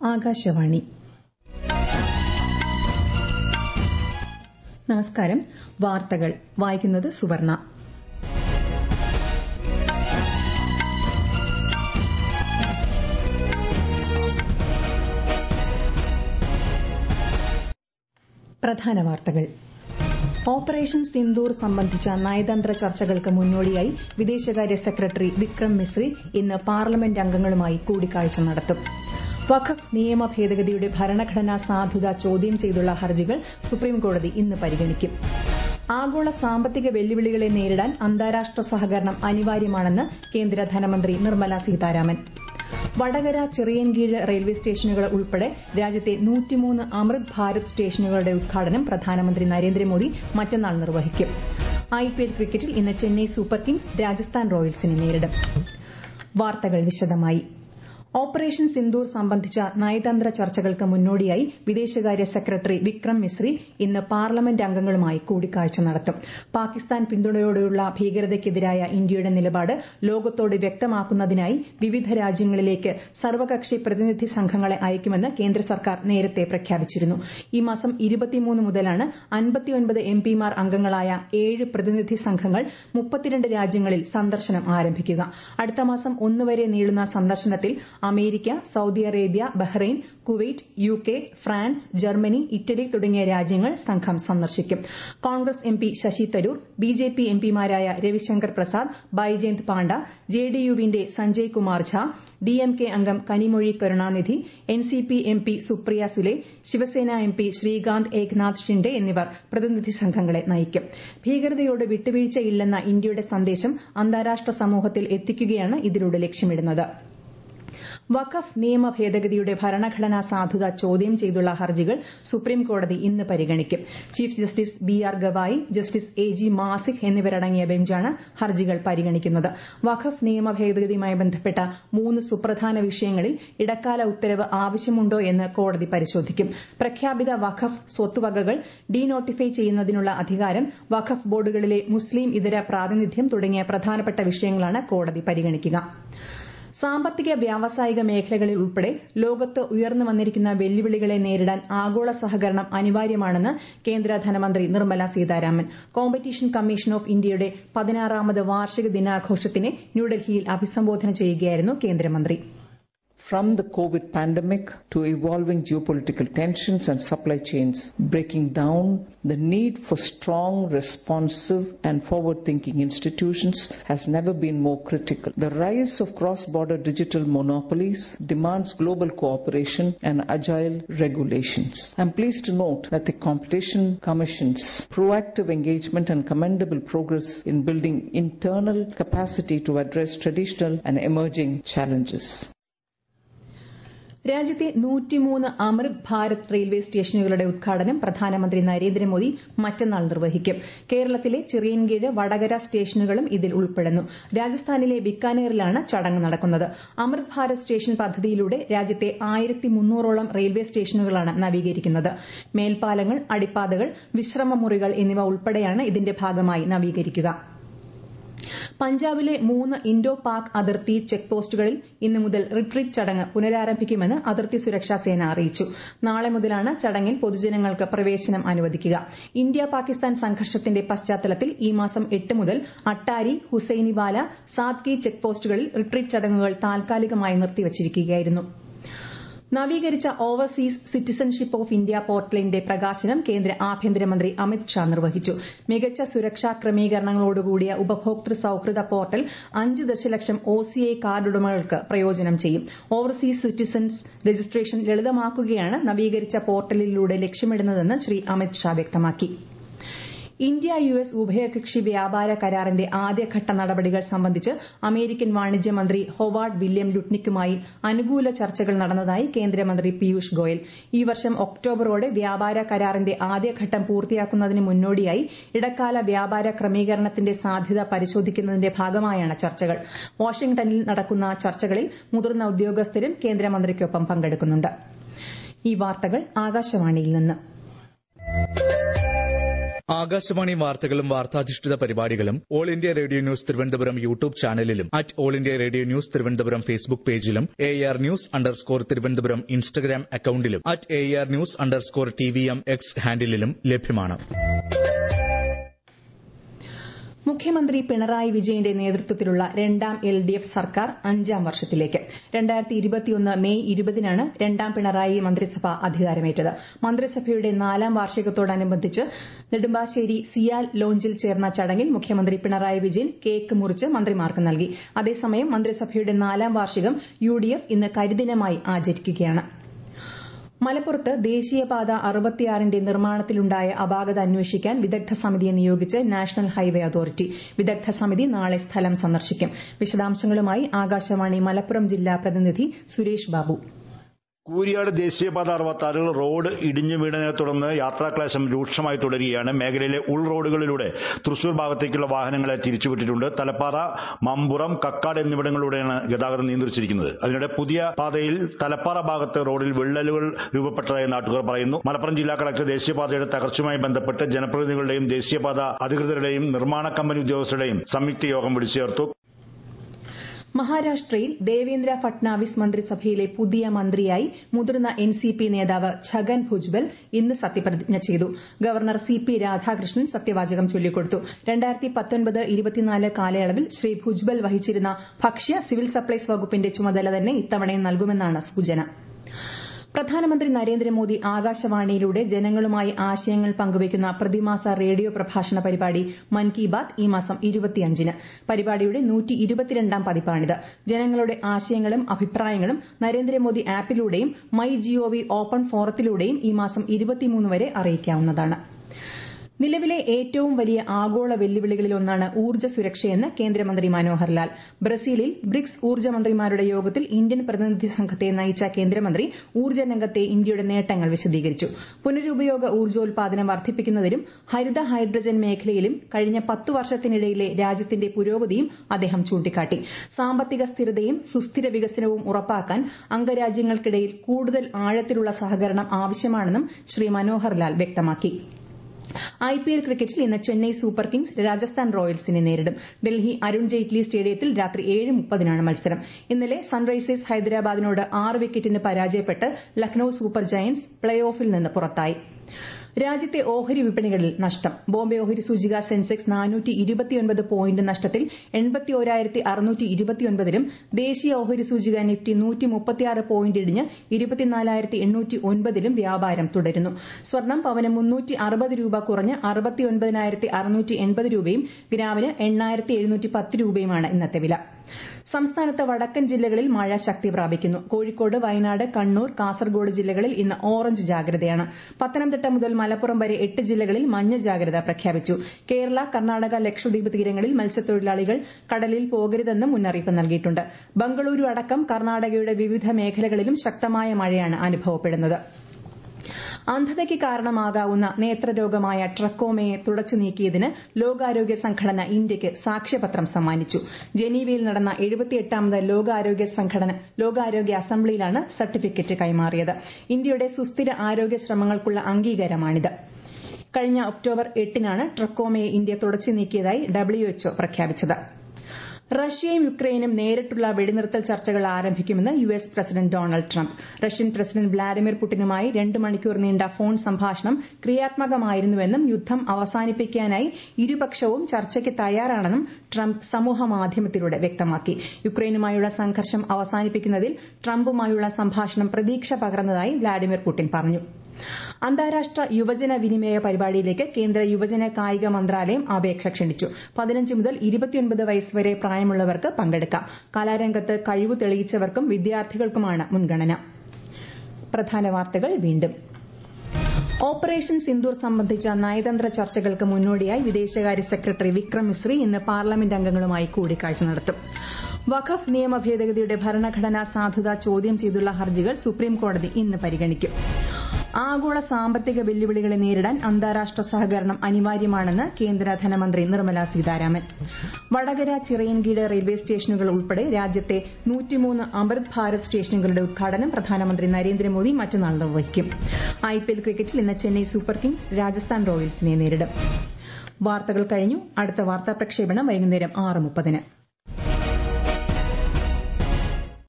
ആകാശവാണി നമസ്കാരം വാർത്തകൾ വായിക്കുന്നത് സുവർണ പ്രധാന വാർത്തകൾ ഓപ്പറേഷൻ സിന്ദൂർ സംബന്ധിച്ച നയതന്ത്ര ചർച്ചകൾക്ക് മുന്നോടിയായി വിദേശകാര്യ സെക്രട്ടറി വിക്രം മിസ്രി ഇന്ന് പാർലമെന്റ് അംഗങ്ങളുമായി കൂടിക്കാഴ്ച നടത്തും വഖഫ് നിയമ ഭേദഗതിയുടെ ഭരണഘടനാ സാധുത ചോദ്യം ചെയ്തുള്ള ഹർജികൾ സുപ്രീംകോടതി ഇന്ന് പരിഗണിക്കും ആഗോള സാമ്പത്തിക വെല്ലുവിളികളെ നേരിടാൻ അന്താരാഷ്ട്ര സഹകരണം അനിവാര്യമാണെന്ന് കേന്ദ്ര ധനമന്ത്രി നിർമ്മല സീതാരാമൻ വടകര ചിറയൻകീഴ് റെയിൽവേ സ്റ്റേഷനുകൾ ഉൾപ്പെടെ രാജ്യത്തെ നൂറ്റിമൂന്ന് അമൃത് ഭാരത് സ്റ്റേഷനുകളുടെ ഉദ്ഘാടനം പ്രധാനമന്ത്രി നരേന്ദ്രമോദി മറ്റന്നാൾ നിർവഹിക്കും ഐപിഎൽ ക്രിക്കറ്റിൽ ഇന്ന് ചെന്നൈ സൂപ്പർ കിങ്സ് രാജസ്ഥാൻ റോയൽസിനെ നേരിടും വാർത്തകൾ വിശദമായി ഓപ്പറേഷൻ സിന്ദൂർ സംബന്ധിച്ച നയതന്ത്ര ചർച്ചകൾക്ക് മുന്നോടിയായി വിദേശകാര്യ സെക്രട്ടറി വിക്രം മിസ്രി ഇന്ന് പാർലമെന്റ് അംഗങ്ങളുമായി കൂടിക്കാഴ്ച നടത്തും പാകിസ്ഥാൻ പിന്തുണയോടെയുള്ള ഭീകരതയ്ക്കെതിരായ ഇന്ത്യയുടെ നിലപാട് ലോകത്തോട് വ്യക്തമാക്കുന്നതിനായി വിവിധ രാജ്യങ്ങളിലേക്ക് സർവകക്ഷി പ്രതിനിധി സംഘങ്ങളെ അയക്കുമെന്ന് കേന്ദ്ര സർക്കാർ നേരത്തെ പ്രഖ്യാപിച്ചിരുന്നു ഈ മാസം ഇരുപത്തിമൂന്ന് മുതലാണ് അൻപത്തിയൊൻപത് എംപിമാർ അംഗങ്ങളായ ഏഴ് പ്രതിനിധി സംഘങ്ങൾ മുപ്പത്തിരണ്ട് രാജ്യങ്ങളിൽ സന്ദർശനം ആരംഭിക്കുക അടുത്ത മാസം ഒന്നുവരെ നീളുന്ന സന്ദർശനത്തിൽ America Saudi Arabia Bahrain Kuwait U K France Germany Italy തുടങ്ങിയ രാജ്യങ്ങൾ സംഘം സന്ദർശിക്കും Congress M P Shashi Tharoor B J P എംപിമാരായ രവിശങ്കർ പ്രസാദ് ബൈജയന്ത് പാണ്ഡ ജെ ഡി യുവിന്റെ Sanjay Kumar Jha D M K അംഗം Kanimozhi Karunanidhi N C P M P Supriya Sule Shiv Sena M P Shrikant Eknath Shinde എന്നിവർ പ്രതിനിധി സംഘങ്ങളെ നയിക്കും ഭീകരതയോട് വിട്ടുവീഴ്ചയില്ലെന്ന ഇന്ത്യയുടെ സന്ദേശം അന്താരാഷ്ട്ര സമൂഹത്തിൽ എത്തിക്കുകയാണ് ഇതിലൂടെ ലക്ഷ്യമിടുന്നത് വഖഫ് നിയമ ഭേദഗതിയുടെ ഭരണഘടനാ സാധുത ചോദ്യം ചെയ്തുള്ള ഹർജികൾ സുപ്രീംകോടതി ഇന്ന് പരിഗണിക്കും chief justice B R Gavai justice A G Masih എന്നിവരടങ്ങിയ ബെഞ്ചാണ് ഹർജികൾ പരിഗണിക്കുന്നത് വഖഫ് നിയമ ഭേദഗതിയുമായി ബന്ധപ്പെട്ട മൂന്ന് സുപ്രധാന വിഷയങ്ങളിൽ ഇടക്കാല ഉത്തരവ് ആവശ്യമുണ്ടോ എന്ന് കോടതി പരിശോധിക്കും പ്രഖ്യാപിത വഖഫ് സ്വത്തുവകകൾ ഡീനോട്ടിഫൈ ചെയ്യുന്നതിനുള്ള അധികാരം വഖഫ് ബോർഡുകളിലെ മുസ്ലിം ഇതര പ്രാതിനിധ്യം തുടങ്ങിയ പ്രധാനപ്പെട്ട വിഷയങ്ങളാണ് കോടതി പരിഗണിക്കുക സാമ്പത്തിക വ്യാവസായിക മേഖലകളിൽ ഉൾപ്പെടെ ലോകത്ത് ഉയർന്നു വന്നിരിക്കുന്ന വെല്ലുവിളികളെ നേരിടാൻ ആഗോള സഹകരണം അനിവാര്യമാണെന്ന് കേന്ദ്ര ധനമന്ത്രി Nirmala Sitharaman competition commission of ഇന്ത്യയുടെ പതിനാറാമത് വാർഷിക ദിനാഘോഷത്തിനെ ന്യൂഡൽഹിയിൽ അഭിസംബോധന ചെയ്യുകയായിരുന്നു കേന്ദ്രമന്ത്രി From the COVID pandemic to evolving geopolitical tensions and supply chains breaking down, the need for strong, responsive, and forward thinking institutions has never been more critical. The rise of cross border digital monopolies demands global cooperation and agile regulations. I'm pleased to note that the Competition Commission's proactive engagement and commendable progress in building internal capacity to address traditional and emerging challenges. രാജ്യത്തെ നൂറ്റിമൂന്ന് അമൃത് Bharat railway സ്റ്റേഷനുകളുടെ ഉദ്ഘാടനം പ്രധാനമന്ത്രി നരേന്ദ്രമോദി മറ്റന്നാൾ നിർവഹിക്കും കേരളത്തിലെ ചിറയൻകീഴ് വടകര സ്റ്റേഷനുകളും ഇതിൽ ഉൾപ്പെടുന്നു രാജസ്ഥാനിലെ ബിക്കാനേറിലാണ് ചടങ്ങ് നടക്കുന്നത് അമൃത് ഭാരത് സ്റ്റേഷൻ പദ്ധതിയിലൂടെ രാജ്യത്തെ ആയിരത്തി മുന്നൂറോളം റെയിൽവേ സ്റ്റേഷനുകളാണ് നവീകരിക്കുന്നത് മേൽപ്പാലങ്ങൾ അടിപ്പാതകൾ വിശ്രമമുറികൾ എന്നിവ ഉൾപ്പെടെയാണ് ഇതിന്റെ ഭാഗമായി നവീകരിക്കുക പഞ്ചാബിലെ മൂന്ന് ഇൻഡോ പാക് അതിർത്തി ചെക്ക് പോസ്റ്റുകളിൽ ഇന്നു മുതൽ റിട്രീറ്റ് ചടങ്ങ് പുനരാരംഭിക്കുമെന്ന് അതിർത്തി സുരക്ഷാ സേന അറിയിച്ചു നാളെ മുതലാണ് ചടങ്ങിൽ പൊതുജനങ്ങൾക്ക് പ്രവേശനം അനുവദിക്കുക ഇന്ത്യ പാകിസ്ഥാൻ സംഘർഷത്തിന്റെ പശ്ചാത്തലത്തിൽ ഈ മാസം എട്ട് മുതൽ അട്ടാരി ഹുസൈനിവാല സാദ്കി ചെക്ക് പോസ്റ്റുകളിൽ റിട്രീറ്റ് ചടങ്ങുകൾ താൽക്കാലികമായി നിർത്തിവച്ചിരിക്കുകയായിരുന്നു നവീകരിച്ച ഓവർസീസ് സിറ്റിസൺഷിപ്പ് ഓഫ് ഇന്ത്യ പോർട്ടലിന്റെ പ്രകാശനം കേന്ദ്ര ആഭ്യന്തരമന്ത്രി അമിത് ഷാ നിർവഹിച്ചു മികച്ച സുരക്ഷാ ക്രമീകരണങ്ങളോടുകൂടിയ ഉപഭോക്തൃ സൌഹൃദ പോർട്ടൽ അഞ്ച് ദശലക്ഷം ഒസിഐ കാർഡുടമകൾക്ക് പ്രയോജനം ചെയ്യും ഓവർസീസ് സിറ്റിസൺസ് രജിസ്ട്രേഷൻ ലളിതമാക്കുകയാണ് നവീകരിച്ച പോർട്ടലിലൂടെ ലക്ഷ്യമിടുന്നതെന്ന് ശ്രീ അമിത് ഷാ വ്യക്തമാക്കി ഇന്ത്യ യു എസ് ഉഭയകക്ഷി വ്യാപാര കരാറിന്റെ ആദ്യഘട്ട നടപടികൾ സംബന്ധിച്ച് അമേരിക്കൻ വാണിജ്യമന്ത്രി ഹൊവാർഡ് വില്യം ലുട്നിക്കുമായി അനുകൂല ചർച്ചകൾ നടന്നതായി കേന്ദ്രമന്ത്രി പീയൂഷ് ഗോയൽ ഈ വർഷം ഒക്ടോബറോടെ വ്യാപാര കരാറിന്റെ ആദ്യഘട്ടം പൂർത്തിയാക്കുന്നതിന് മുന്നോടിയായി ഇടക്കാല വ്യാപാര ക്രമീകരണത്തിന്റെ സാധ്യത പരിശോധിക്കുന്നതിന്റെ ഭാഗമായാണ് ചർച്ചകൾ വാഷിംഗ്ടണിൽ നടക്കുന്ന ചർച്ചകളിൽ മുതിർന്ന ഉദ്യോഗസ്ഥരും കേന്ദ്രമന്ത്രിക്കൊപ്പം പങ്കെടുക്കുന്നുണ്ട് ഈ വാർത്തകൾ ആകാശവാണിയിൽ നിന്ന് ആകാശവാണി വാർത്തകളും വാർത്താധിഷ്ഠിത പരിപാടികളും all India radio news Thiruvananthapuram YouTube ചാനലിലും at all India radio news Thiruvananthapuram Facebook പേജിലും A R news underscore Thiruvananthapuram Instagram അക്കൌണ്ടിലും at A R news underscore T V M X ഹാൻഡിലും ലഭ്യമാണ് മുഖ്യമന്ത്രി പിണറായി വിജയന്റെ നേതൃത്വത്തിലുള്ള രണ്ടാം എൽ ഡി എഫ് സർക്കാർ അഞ്ചാം വർഷത്തിലേക്ക് രണ്ടായിരത്തി ഇരുപത്തിയൊന്ന് മെയ് ഇരുപതിനാണ് രണ്ടാം പിണറായി മന്ത്രിസഭ അധികാരമേറ്റത് മന്ത്രിസഭയുടെ നാലാം വാർഷികത്തോടനുബന്ധിച്ച് നെടുമ്പാശ്ശേരി സിയാൽ ലോഞ്ചിൽ ചേർന്ന ചടങ്ങിൽ മുഖ്യമന്ത്രി പിണറായി വിജയൻ കേക്ക് മുറിച്ച് മന്ത്രിമാർക്ക് നൽകി അതേസമയം മന്ത്രിസഭയുടെ നാലാം വാർഷികം യു ഡി എഫ് ഇന്ന് കരിദിനമായി ആചരിക്കുകയാണ് മലപ്പുറത്ത് ദേശീയപാത അറുപത്തിയാറിന്റെ നിർമ്മാണത്തിലുണ്ടായ അപാകത അന്വേഷിക്കാൻ വിദഗ്ധ സമിതിയെ നിയോഗിച്ച് നാഷണൽ ഹൈവേ അതോറിറ്റി വിദഗ്ധ സമിതി നാളെ സ്ഥലം സന്ദർശിക്കും വിശദാംശങ്ങളുമായി ആകാശവാണി മലപ്പുറം ജില്ലാ പ്രതിനിധി സുരേഷ് ബാബു കൂരിയാട് ദേശീയപാത അറുപത്താറിൽ റോഡ് ഇടിഞ്ഞു വീണതിനെ തുടർന്ന് യാത്രാക്ലേശം രൂക്ഷമായി തുടരുകയാണ് മേഖലയിലെ ഉൾ റോഡുകളിലൂടെ തൃശൂർ ഭാഗത്തേക്കുള്ള വാഹനങ്ങളെ തിരിച്ചുവിട്ടിട്ടുണ്ട് തലപ്പാറ മമ്പുറം കക്കാട് എന്നിവിടങ്ങളിലൂടെയാണ് ഗതാഗതം നിയന്ത്രിച്ചിരിക്കുന്നത് അതിനിടെ പുതിയ പാതയിൽ തലപ്പാറ ഭാഗത്ത് റോഡിൽ വിള്ളലുകൾ രൂപപ്പെട്ടതായി നാട്ടുകാർ പറയുന്നു മലപ്പുറം ജില്ലാ കളക്ടർ ദേശീയപാതയുടെ തകർച്ചയുമായി ബന്ധപ്പെട്ട് ജനപ്രതിനിധികളുടെയും ദേശീയപാത അധികൃതരുടെയും നിർമ്മാണ കമ്പനി ഉദ്യോഗസ്ഥരുടെയും സംയുക്ത യോഗം വിളിച്ചു ചേർത്തു മഹാരാഷ്ട്രയിൽ ദേവേന്ദ്ര ഫട്നാവിസ് മന്ത്രിസഭയിലെ പുതിയ മന്ത്രിയായി മുതിർന്ന എൻ സി പി നേതാവ് ഛഗൻ ഭുജ്ബൽ ഇന്ന് സത്യപ്രതിജ്ഞ ചെയ്തു ഗവർണർ സി പി രാധാകൃഷ്ണൻ സത്യവാചകം ചൊല്ലിക്കൊടുത്തു രണ്ടായിരത്തി പത്തൊൻപത് ഇരുപത്തിനാല് കാലയളവിൽ ശ്രീ ഭുജ്ബൽ വഹിച്ചിരുന്ന ഭക്ഷ്യ സിവിൽ സപ്ലൈസ് വകുപ്പിന്റെ ചുമതല തന്നെ ഇത്തവണയും നൽകുമെന്നാണ് സൂചന പ്രധാനമന്ത്രി നരേന്ദ്രമോദി ആകാശവാണിയിലൂടെ ജനങ്ങളുമായി ആശയങ്ങൾ പങ്കുവയ്ക്കുന്ന പ്രതിമാസ റേഡിയോ പ്രഭാഷണ പരിപാടി മൻ കി ബാത് ഈ മാസം ഇരുപത്തിയഞ്ചിന് പരിപാടിയുടെ നൂറ്റി ഇരുപത്തിരണ്ടാം പതിപ്പാണിത് ജനങ്ങളുടെ ആശയങ്ങളും അഭിപ്രായങ്ങളും നരേന്ദ്രമോദി ആപ്പിലൂടെയും മൈ ജിഒവി ഓപ്പൺ ഫോറത്തിലൂടെയും ഈ മാസം ഇരുപത്തിമൂന്ന് വരെ അറിയിക്കാവുന്നതാണ് നിലവിലെ ഏറ്റവും വലിയ ആഗോള വെല്ലുവിളികളിലൊന്നാണ് ഊർജ്ജ സുരക്ഷയെന്ന് കേന്ദ്രമന്ത്രി മനോഹർ ലാൽ ബ്രസീലിൽ ബ്രിക്സ് ഊർജ്ജ മന്ത്രിമാരുടെ യോഗത്തിൽ ഇന്ത്യൻ പ്രതിനിധി സംഘത്തെ നയിച്ച കേന്ദ്രമന്ത്രി ഊർജ്ജ രംഗത്തെ ഇന്ത്യയുടെ നേട്ടങ്ങൾ വിശദീകരിച്ചു പുനരുപയോഗ ഊർജ്ജോൽപാദനം വർദ്ധിപ്പിക്കുന്നതിലും ഹരിത ഹൈഡ്രജൻ മേഖലയിലും കഴിഞ്ഞ പത്തു വർഷത്തിനിടയിലെ രാജ്യത്തിന്റെ പുരോഗതിയും അദ്ദേഹം ചൂണ്ടിക്കാട്ടി സാമ്പത്തിക സ്ഥിരതയും സുസ്ഥിര വികസനവും ഉറപ്പാക്കാൻ അംഗരാജ്യങ്ങൾക്കിടയിൽ കൂടുതൽ ആഴത്തിലുള്ള സഹകരണം ആവശ്യമാണെന്നും ശ്രീ മനോഹർ ലാൽ വ്യക്തമാക്കി ഐ പി എൽ ക്രിക്കറ്റിൽ ഇന്ന് ചെന്നൈ സൂപ്പർ കിങ്സ് രാജസ്ഥാൻ റോയൽസിനെ നേരിടും ഡൽഹി അരുൺ ജെയ്റ്റ്ലി സ്റ്റേഡിയത്തിൽ രാത്രി ഏഴ് മുപ്പതിനാണ് മത്സരം ഇന്നലെ സൺറൈസേഴ്സ് ഹൈദരാബാദിനോട് ആറ് വിക്കറ്റിന് പരാജയപ്പെട്ട് ലക്നൌ സൂപ്പർ ജയന്റ്സ് പ്ലേ ഓഫിൽ നിന്ന് പുറത്തായി രാജ്യത്തെ ഓഹരി വിപണികളിൽ നഷ്ടം ബോംബെ ഓഹരി സൂചിക സെൻസെക്സ് നാനൂറ്റി ഇരുപത്തിയൊൻപത് പോയിന്റ് നഷ്ടത്തിൽ എൺപത്തി ഒരായിരത്തി അറുന്നൂറ്റി ഇരുപത്തിയൊൻപതിലും ദേശീയ ഓഹരി സൂചിക നിഫ്റ്റി നൂറ്റി മുപ്പത്തിയാറ് പോയിന്റ് ഇടിഞ്ഞ് ഇരുപത്തിനാലായിരത്തി എണ്ണൂറ്റി ഒൻപതിലും വ്യാപാരം തുടരുന്നു സ്വർണം പവന് മുന്നൂറ്റി അറുപത് രൂപ കുറഞ്ഞ് അറുപത്തിയൊൻപതിനായിരത്തി അറുന്നൂറ്റി എൺപത് രൂപയും ഗ്രാമിന് എണ്ണായിരത്തി എഴുന്നൂറ്റി പത്ത് രൂപയുമാണ് ഇന്നത്തെ വില സംസ്ഥാനത്ത് വടക്കൻ ജില്ലകളിൽ മഴ ശക്തി പ്രാപിക്കുന്നു കോഴിക്കോട് വയനാട് കണ്ണൂർ കാസർഗോഡ് ജില്ലകളിൽ ഇന്ന് ഓറഞ്ച് ജാഗ്രതയാണ് പത്തനംതിട്ട മുതൽ മലപ്പുറം വരെ എട്ട് ജില്ലകളിൽ മഞ്ഞ ജാഗ്രത പ്രഖ്യാപിച്ചു കേരള കർണാടക ലക്ഷദ്വീപ് തീരങ്ങളിൽ മത്സ്യത്തൊഴിലാളികൾ കടലിൽ പോകരുതെന്ന് മുന്നറിയിപ്പ് നൽകിയിട്ടുണ്ട് ബംഗളൂരു അടക്കം കർണാടകയുടെ വിവിധ മേഖലകളിലും ശക്തമായ മഴയാണ് അനുഭവപ്പെടുന്നത് അന്ധതയ്ക്ക് കാരണമാകാവുന്ന നേത്രരോഗമായ ട്രക്കോമയെ തുടച്ചു നീക്കിയതിന് ലോകാരോഗ്യ സംഘടന ഇന്ത്യയ്ക്ക് സാക്ഷ്യപത്രം സമ്മാനിച്ചു ജനീവയിൽ നടന്ന എഴുപത്തിയെട്ടാമത് ലോകാരോഗ്യ സംഘടന ലോകാരോഗ്യ അസംബ്ലിയിലാണ് സർട്ടിഫിക്കറ്റ് കൈമാറിയത് ഇന്ത്യയുടെ സുസ്ഥിര ആരോഗ്യ ശ്രമങ്ങൾക്കുള്ള അംഗീകാരമാണിത് കഴിഞ്ഞ ഒക്ടോബർ എട്ടിനാണ് ട്രക്കോമയെ ഇന്ത്യ തുടച്ചു നീക്കിയതായി ഡബ്ല്യുഎച്ച്ഒ പ്രഖ്യാപിച്ചത് റഷ്യയും യുക്രൈനും നേരിട്ടുള്ള വെടിനിർത്തൽ ചർച്ചകൾ ആരംഭിക്കുമെന്ന് U S president Donald Trump Russian president Vladimir പുടിനുമായി രണ്ട് മണിക്കൂർ നീണ്ട ഫോൺ സംഭാഷണം ക്രിയാത്മകമായിരുന്നുവെന്നും യുദ്ധം അവസാനിപ്പിക്കാനായി ഇരുപക്ഷവും ചർച്ചയ്ക്ക് തയ്യാറാണെന്നും ട്രംപ് സമൂഹമാധ്യമത്തിലൂടെ വ്യക്തമാക്കി യുക്രൈനുമായുള്ള സംഘർഷം അവസാനിപ്പിക്കുന്നതിൽ ട്രംപുമായുള്ള സംഭാഷണം പ്രതീക്ഷ പകർന്നതായി വ്ളാഡിമിർ പുടിൻ പറഞ്ഞു അന്താരാഷ്ട്ര യുവജന വിനിമയ പരിപാടിയിലേക്ക് കേന്ദ്ര യുവജന കായിക മന്ത്രാലയം അപേക്ഷ ക്ഷണിച്ചു പതിനഞ്ച് മുതൽ ഇരുപത്തിയൊൻപത് വയസ്സ് വരെ പ്രായമുള്ളവർക്ക് പങ്കെടുക്കാം കലാരംഗത്ത് കഴിവ് തെളിയിച്ചവർക്കും വിദ്യാർത്ഥികൾക്കുമാണ് മുൻഗണന പ്രധാന വാർത്തകൾ വീണ്ടും ഓപ്പറേഷൻ സിന്ദൂർ സംബന്ധിച്ച നയതന്ത്ര ചർച്ചകൾക്ക് മുന്നോടിയായി വിദേശകാര്യ സെക്രട്ടറി വിക്രം മിശ്രി ഇന്ന് പാർലമെന്റ് അംഗങ്ങളുമായി കൂടിക്കാഴ്ച നടത്തും വഖഫ് നിയമ ഭേദഗതിയുടെ ഭരണഘടനാ സാധുത ചോദ്യം ചെയ്തുള്ള ഹർജികൾ സുപ്രീം കോടതി ഇന്ന് പരിഗണിക്കും ആഗോള സാമ്പത്തിക വെല്ലുവിളികളെ നേരിടാൻ അന്താരാഷ്ട്ര സഹകരണം അനിവാര്യമാണെന്ന് കേന്ദ്ര ധനമന്ത്രി നിർമ്മല സീതാരാമൻ വടകര ചിറയൻകീട് റെയിൽവേ സ്റ്റേഷനുകൾ ഉൾപ്പെടെ രാജ്യത്തെ നൂറ്റിമൂന്ന് അമൃത് ഭാരത് സ്റ്റേഷനുകളുടെ ഉദ്ഘാടനം പ്രധാനമന്ത്രി നരേന്ദ്രമോദി മറ്റന്നാൾ നിർവഹിക്കും ഐപിഎൽ ക്രിക്കറ്റിൽ ഇന്ന് ചെന്നൈ സൂപ്പർ കിങ്സ് രാജസ്ഥാൻ റോയൽസിനെ നേരിടും വാർത്തകൾ കഴിഞ്ഞു അടുത്ത വാർത്താ പ്രക്ഷേപണം വൈകുന്നേരം ആറ് മുപ്പതിന്